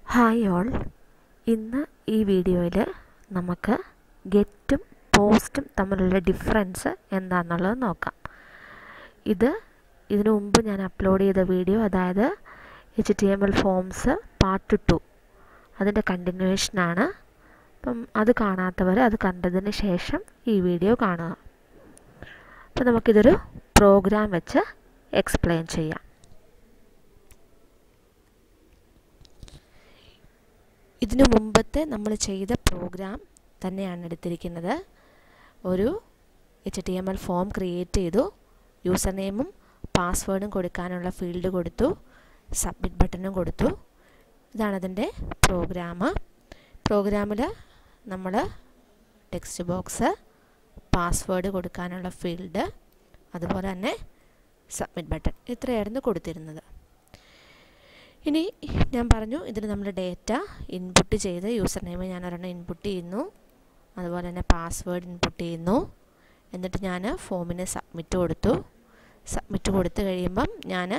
hi all ഇന്ന് ഈ വീഡിയോയിൽ നമുക്ക് ഗെറ്റും പോസ്റ്റും തമ്മിലുള്ള ഡിഫറൻസ് എന്താണെന്നുള്ളത് നോക്കാം ഇത് ഇതിനു മുമ്പ് ഞാൻ അപ്ലോഡ് ചെയ്ത വീഡിയോ അതായത് H T M L forms part two അതിൻ്റെ കണ്ടിന്യൂവേഷനാണ് അപ്പം അത് കാണാത്തവർ അത് കണ്ടതിന് ശേഷം ഈ വീഡിയോ കാണുക അപ്പം നമുക്കിതൊരു പ്രോഗ്രാം വെച്ച് എക്സ്പ്ലെയിൻ ചെയ്യാം ഇതിനു മുമ്പത്തെ നമ്മൾ ചെയ്ത പ്രോഗ്രാം തന്നെയാണ് എടുത്തിരിക്കുന്നത് ഒരു H T M L form create ചെയ്തു യൂസർ നെയിമും പാസ്വേഡും കൊടുക്കാനുള്ള ഫീൽഡ് കൊടുത്തു സബ്മിറ്റ് ബട്ടണും കൊടുത്തു ഇതാണ് അതിൻ്റെ പ്രോഗ്രാം പ്രോഗ്രാമിൽ നമ്മൾ ടെക്സ്റ്റ് ബോക്സ് പാസ്വേഡ് കൊടുക്കാനുള്ള ഫീൽഡ് അതുപോലെ തന്നെ സബ്മിറ്റ് ബട്ടൺ ഇത്രയായിരുന്നു കൊടുത്തിരുന്നത് ഇനി ഞാൻ പറഞ്ഞു ഇതിന് നമ്മൾ ഡേറ്റ ഇൻപുട്ട് ചെയ്ത് യൂസർ നെയിം ഞാൻ ഒരെണ്ണം ഇൻപുട്ട് ചെയ്യുന്നു അതുപോലെ തന്നെ പാസ്വേഡ് ഇൻപുട്ട് ചെയ്യുന്നു എന്നിട്ട് ഞാൻ ഫോമിന് സബ്മിറ്റ് കൊടുത്തു സബ്മിറ്റ് കൊടുത്തു കഴിയുമ്പം ഞാൻ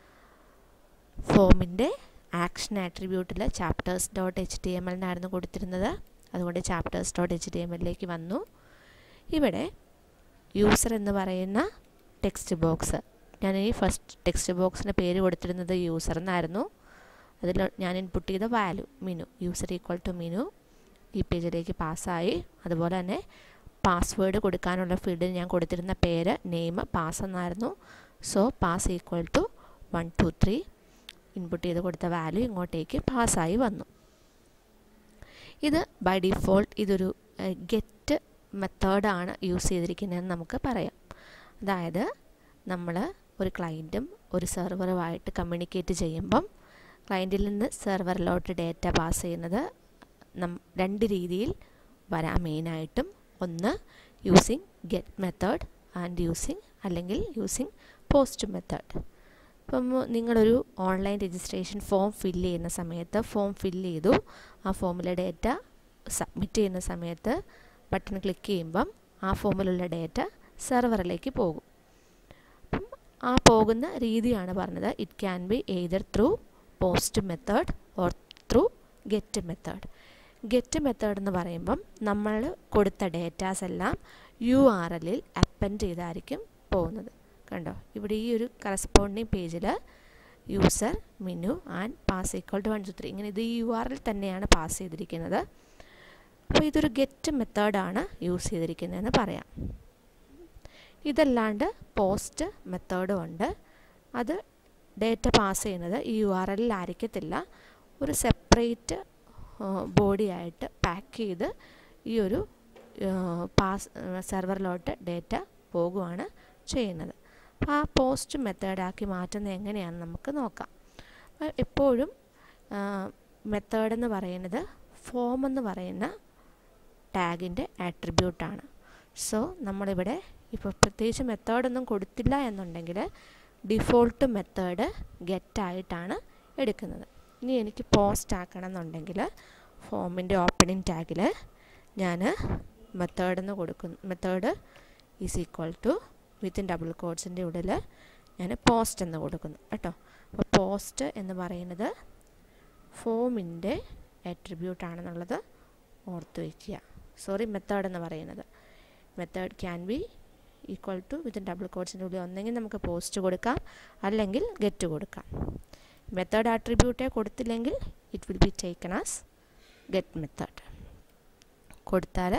ഫോമിൻ്റെ ആക്ഷൻ ആട്രിബ്യൂട്ടിൽ chapters dot H T M എല്ലിനായിരുന്നു കൊടുത്തിരുന്നത് അതുകൊണ്ട് chapters dot H T M എല്ലിലേക്ക് വന്നു ഇവിടെ യൂസർ എന്ന് പറയുന്ന ടെക്സ്റ്റ് ബോക്സ് ഞാൻ ഈ ഫസ്റ്റ് ടെക്സ്റ്റ് ബോക്സിന് പേര് കൊടുത്തിരുന്നത് യൂസർ എന്നായിരുന്നു അതിൽ ഞാൻ ഇൻപുട്ട് ചെയ്ത value Minu user equal to Minu ഈ പേജിലേക്ക് പാസ്സായി അതുപോലെ തന്നെ പാസ്വേഡ് കൊടുക്കാനുള്ള ഫീൽഡിൽ ഞാൻ കൊടുത്തിരുന്ന പേര് നെയിം പാസ് എന്നായിരുന്നു so pass equal to one two three input ചെയ്ത് കൊടുത്ത വാല്യൂ ഇങ്ങോട്ടേക്ക് പാസ്സായി വന്നു ഇത് ബൈ ഡിഫോൾട്ട് ഇതൊരു ഗെറ്റ് മെത്തേഡാണ് യൂസ് ചെയ്തിരിക്കുന്നതെന്ന് നമുക്ക് പറയാം അതായത് നമ്മൾ ഒരു ക്ലയൻറ്റും ഒരു സെർവറുമായിട്ട് കമ്മ്യൂണിക്കേറ്റ് ചെയ്യുമ്പം ക്ലയൻറ്റിൽ നിന്ന് സെർവറിലോട്ട് ഡേറ്റ പാസ് ചെയ്യുന്നത് നം രണ്ട് രീതിയിൽ വരാം മെയിനായിട്ടും ഒന്ന് using get method and using അല്ലെങ്കിൽ യൂസിങ് പോസ്റ്റ് മെത്തേഡ് ഇപ്പം നിങ്ങളൊരു ഓൺലൈൻ രജിസ്ട്രേഷൻ ഫോം ഫില്ല് ചെയ്യുന്ന സമയത്ത് ഫോം ഫില്ല് ചെയ്തു ആ ഫോമിലെ ഡേറ്റ സബ്മിറ്റ് ചെയ്യുന്ന സമയത്ത് ബട്ടൺ ക്ലിക്ക് ചെയ്യുമ്പം ആ ഫോമിലുള്ള ഡേറ്റ സെർവറിലേക്ക് പോകും അപ്പം ആ പോകുന്ന രീതിയാണ് പറഞ്ഞത് it can be either through post method or through get method get method എന്ന് പറയുമ്പം നമ്മൾ കൊടുത്ത ഡേറ്റാസ് എല്ലാം യു ആർ എല്ലിൽ അപ്പൻഡ് ചെയ്തായിരിക്കും പോകുന്നത് കണ്ടോ ഇവിടെ ഈ ഒരു കറസ്പോണ്ടിങ് പേജിൽ user Minu and pass equal to one two three ഇങ്ങനെ ഇത് യു ആർ എൽ തന്നെയാണ് പാസ് ചെയ്തിരിക്കുന്നത് അപ്പോൾ ഇതൊരു ഗെറ്റ് മെത്തേഡാണ് യൂസ് ചെയ്തിരിക്കുന്നതെന്ന് പറയാം ഇതല്ലാണ്ട് പോസ്റ്റ് മെത്തേഡും ഉണ്ട് അത് ഡേറ്റ പാസ് ചെയ്യുന്നത് ഈ യു ആർ എല്ലിൽ ആയിരിക്കത്തില്ല ഒരു സെപ്പറേറ്റ് ബോഡി ആയിട്ട് പാക്ക് ചെയ്ത് ഈ ഒരു പാസ് സെർവറിലോട്ട് ഡേറ്റ പോകുകയാണ് ചെയ്യുന്നത് അപ്പോൾ ആ പോസ്റ്റ് മെത്തേഡാക്കി മാറ്റുന്നത് എങ്ങനെയാണെന്ന് നമുക്ക് നോക്കാം എപ്പോഴും മെത്തേഡ് എന്ന് പറയുന്നത് ഫോം എന്ന് പറയുന്ന ടാഗിൻ്റെ ആട്രിബ്യൂട്ടാണ് സോ നമ്മളിവിടെ ഇപ്പോൾ പ്രത്യേകിച്ച് മെത്തേഡൊന്നും കൊടുത്തില്ല എന്നുണ്ടെങ്കിൽ ഡിഫോൾട്ട് മെത്തേഡ് ഗെറ്റായിട്ടാണ് എടുക്കുന്നത് ഇനി എനിക്ക് പോസ്റ്റ് ആക്കണം എന്നുണ്ടെങ്കിൽ ഫോമിൻ്റെ ഓപ്പണിംഗ് ടാഗിൽ ഞാൻ മെത്തേഡ് എന്ന് കൊടുക്കുന്നു method is equal to within double കോഡ്സിൻ്റെ ഉള്ളിൽ ഞാൻ പോസ്റ്റ് എന്ന് കൊടുക്കുന്നു കേട്ടോ അപ്പോൾ പോസ്റ്റ് എന്ന് പറയുന്നത് ഫോമിൻ്റെ ആട്രിബ്യൂട്ട് ആണെന്നുള്ളത് ഓർത്ത് വയ്ക്കുക സോറി മെത്തേഡ് എന്ന് പറയുന്നത് method can be equal to within double കോഡ്സിൻ്റെ ഉള്ളിൽ ഒന്നെങ്കിൽ നമുക്ക് പോസ്റ്റ് കൊടുക്കാം അല്ലെങ്കിൽ ഗെറ്റ് കൊടുക്കാം മെത്തേഡ് ആട്രിബ്യൂട്ടേ കൊടുത്തില്ലെങ്കിൽ it will be taken as get method കൊടുത്താൽ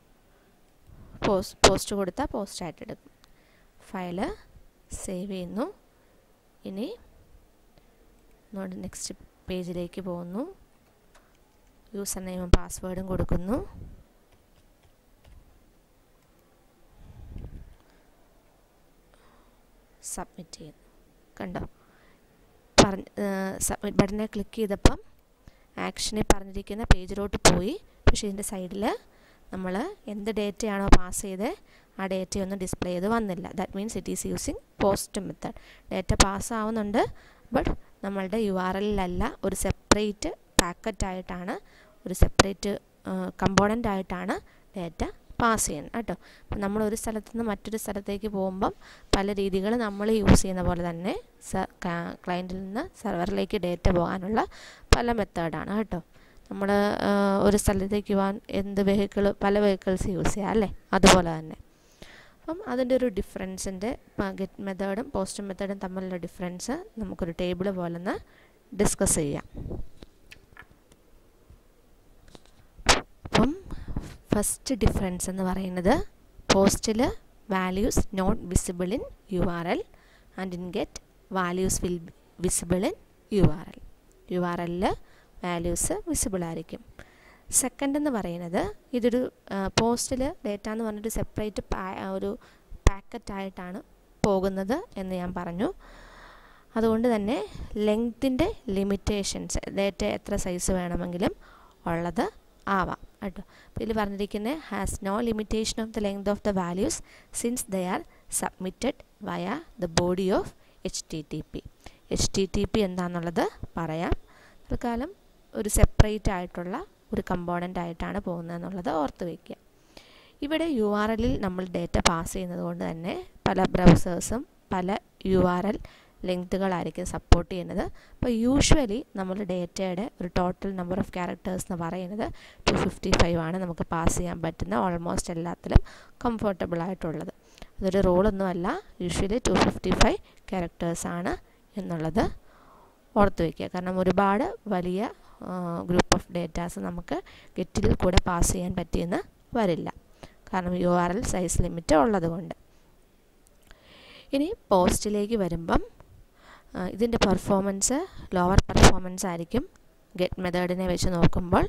പോസ്റ്റ് പോസ്റ്റ് കൊടുത്താൽ പോസ്റ്റായിട്ട് എടുക്കും ഫയല് സേവ് ചെയ്യുന്നു ഇനി നെക്സ്റ്റ് പേജിലേക്ക് പോകുന്നു യൂസർ നെയിമും പാസ്വേഡും കൊടുക്കുന്നു സബ്മിറ്റ് ചെയ്യുന്നു കണ്ടോ പറഞ്ഞ സബ്മിറ്റ് ബട്ടനെ ക്ലിക്ക് ചെയ്തപ്പം ആക്ഷനിൽ പറഞ്ഞിരിക്കുന്ന പേജിലോട്ട് പോയി പക്ഷേ ഇതിൻ്റെ സൈഡിൽ നമ്മൾ എന്ത് ഡേറ്റയാണോ പാസ് ചെയ്ത് ആ ഡേറ്റയൊന്നും ഡിസ്പ്ലേ ചെയ്ത് വന്നില്ല that means it is using post method data pass ആവുന്നുണ്ട് ബട്ട് നമ്മളുടെ യു ആർ എല്ലിലല്ല ഒരു സെപ്പറേറ്റ് പാക്കറ്റ് ആയിട്ടാണ് ഒരു സെപ്പറേറ്റ് കമ്പോണൻ്റ് ആയിട്ടാണ് ഡേറ്റ പാസ് ചെയ്യണം കേട്ടോ അപ്പം നമ്മൾ ഒരു സ്ഥലത്ത് നിന്ന് മറ്റൊരു സ്ഥലത്തേക്ക് പോകുമ്പം പല രീതികൾ നമ്മൾ യൂസ് ചെയ്യുന്ന പോലെ തന്നെ ക്ലയൻറ്റിൽ നിന്ന് സെർവറിലേക്ക് ഡേറ്റ പോകാനുള്ള പല മെത്തേഡാണ് കേട്ടോ നമ്മൾ ഒരു സ്ഥലത്തേക്ക് പോകാൻ എന്ത് വെഹിക്കിൾ പല വെഹിക്കിൾസ് യൂസ് ചെയ്യാം അല്ലേ അതുപോലെ തന്നെ അപ്പം അതിൻ്റെ ഒരു ഡിഫറൻസിൻ്റെ ഗെറ്റ് മെത്തേഡും പോസ്റ്റ് മെത്തേഡും തമ്മിലുള്ള ഡിഫറൻസ് നമുക്കൊരു ടേബിൾ പോലെ ഒന്ന് ഡിസ്കസ് ചെയ്യാം അപ്പം ഫസ്റ്റ് ഡിഫറൻസ് എന്ന് പറയുന്നത് പോസ്റ്റിൽ values not visible in U R L and in get values will visible in U R L U R എല്ലിൽ വാല്യൂസ് വിസിബിൾ ആയിരിക്കും സെക്കൻഡ് എന്ന് പറയുന്നത് ഇതൊരു പോസ്റ്റിൽ ഡേറ്റ എന്ന് പറഞ്ഞിട്ട് സെപ്പറേറ്റ് ഒരു പാക്കറ്റായിട്ടാണ് പോകുന്നത് എന്ന് ഞാൻ പറഞ്ഞു അതുകൊണ്ട് തന്നെ ലെങ്ത്തിൻ്റെ ലിമിറ്റേഷൻസ് ഡേറ്റ എത്ര സൈസ് വേണമെങ്കിലും ഉള്ളത് ആവാം കേട്ടോ അപ്പോൾ ഇതിൽ പറഞ്ഞിരിക്കുന്നത് has no limitation of the length of the values since they are submitted via the body of H T T P H T T P എന്താണെന്നുള്ളത് പറയാം തൽക്കാലം ഒരു സെപ്പറേറ്റ് ആയിട്ടുള്ള ഒരു കമ്പോണൻ്റ് ആയിട്ടാണ് പോകുന്നതെന്നുള്ളത് ഓർത്ത് വയ്ക്കുക ഇവിടെ യു ആർ എല്ലിൽ നമ്മൾ ഡേറ്റ പാസ് ചെയ്യുന്നത് കൊണ്ട് തന്നെ പല ബ്രൗസേഴ്സും പല യു ആർ എൽ ലെങ്ത്തുകളായിരിക്കും സപ്പോർട്ട് ചെയ്യുന്നത് അപ്പോൾ യൂഷ്വലി നമ്മൾ ഡേറ്റയുടെ ഒരു ടോട്ടൽ നമ്പർ ഓഫ് ക്യാരക്ടേഴ്സ് എന്ന് പറയുന്നത് ടു ഫിഫ്റ്റി ഫൈവ് ആണ് നമുക്ക് പാസ് ചെയ്യാൻ പറ്റുന്ന ഓൾമോസ്റ്റ് എല്ലാത്തിലും കംഫർട്ടബിൾ ആയിട്ടുള്ളത് അതൊരു റോളൊന്നുമല്ല യൂഷ്വലി ടു ഫിഫ്റ്റി ഫൈവ് ക്യാരക്ടേഴ്സാണ് എന്നുള്ളത് ഓർത്ത് വയ്ക്കുക കാരണം ഒരുപാട് വലിയ ഗ്രൂപ്പ് ഓഫ് ഡേറ്റാസ് നമുക്ക് ഗെറ്റിൽ കൂടെ പാസ് ചെയ്യാൻ പറ്റിയെന്ന് വരില്ല കാരണം U R L size limit ഉള്ളത് കൊണ്ട് ഇനി പോസ്റ്റിലേക്ക് വരുമ്പം ഇതിൻ്റെ പെർഫോമൻസ് ലോവർ പെർഫോമൻസ് ആയിരിക്കും ഗെറ്റ് മെത്തേഡിനെ വെച്ച് നോക്കുമ്പോൾ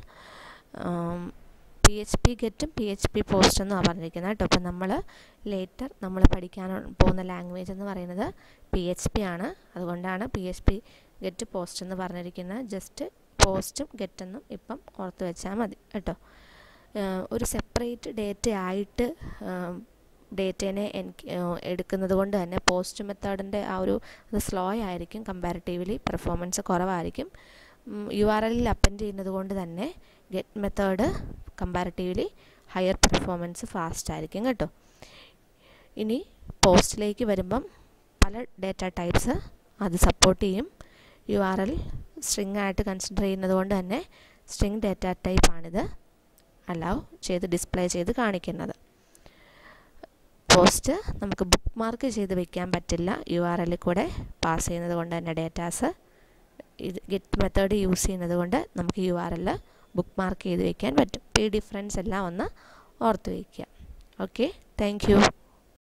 പി എച്ച് പി ഗെറ്റും പി എച്ച് പി പോസ്റ്റ് എന്നും പറഞ്ഞിരിക്കുന്നത് കേട്ടോ അപ്പം നമ്മൾ ലേറ്റർ നമ്മൾ പഠിക്കാൻ പോകുന്ന ലാംഗ്വേജ് എന്ന് പറയുന്നത് പി എച്ച് പി ആണ് അതുകൊണ്ടാണ് P H P get post എന്ന് പറഞ്ഞിരിക്കുന്നത് ജസ്റ്റ് പോസ്റ്റും ഗെറ്റെന്നും ഇപ്പം ഓർത്ത് വെച്ചാൽ മതി കേട്ടോ ഒരു സെപ്പറേറ്റ് ഡേറ്റ ആയിട്ട് ഡേറ്റേനെ എനിക്ക് എടുക്കുന്നത് കൊണ്ട് തന്നെ പോസ്റ്റ് മെത്തേഡിൻ്റെ ആ ഒരു അത് സ്ലോ ആയിരിക്കും കമ്പാരിറ്റീവ്ലി പെർഫോമൻസ് കുറവായിരിക്കും യു ആർ എല്ലിൽ അപ്പൻഡ് ചെയ്യുന്നത് കൊണ്ട് തന്നെ get method comparatively higher performance fast ആയിരിക്കും കേട്ടോ ഇനി പോസ്റ്റിലേക്ക് വരുമ്പം പല ഡേറ്റ ടൈപ്സ് അത് സപ്പോർട്ട് ചെയ്യും യു ആർ എൽ സ്ട്രിങ് ആയിട്ട് കൺസിഡർ ചെയ്യുന്നത് കൊണ്ട് തന്നെ സ്ട്രിങ് ഡേറ്റ ടൈപ്പാണിത് അലൗ ചെയ്ത് ഡിസ്പ്ലേ ചെയ്ത് കാണിക്കുന്നത് പോസ്റ്റ് നമുക്ക് ബുക്ക് മാർക്ക് ചെയ്ത് വെക്കാൻ പറ്റില്ല യു ആർ എല്ലിൽ കൂടെ പാസ് ചെയ്യുന്നത് കൊണ്ട് തന്നെ ഡേറ്റാസ് ഇത് ഗെറ്റ് മെത്തേഡ് യൂസ് ചെയ്യുന്നത് കൊണ്ട് നമുക്ക് യു ആർ എല്ലിൽ ബുക്ക് മാർക്ക് ചെയ്ത് വെക്കാൻ പറ്റും ഈ ഡിഫറൻസ് എല്ലാം ഒന്ന് ഓർത്ത് വയ്ക്കുക ഓക്കെ താങ്ക് യു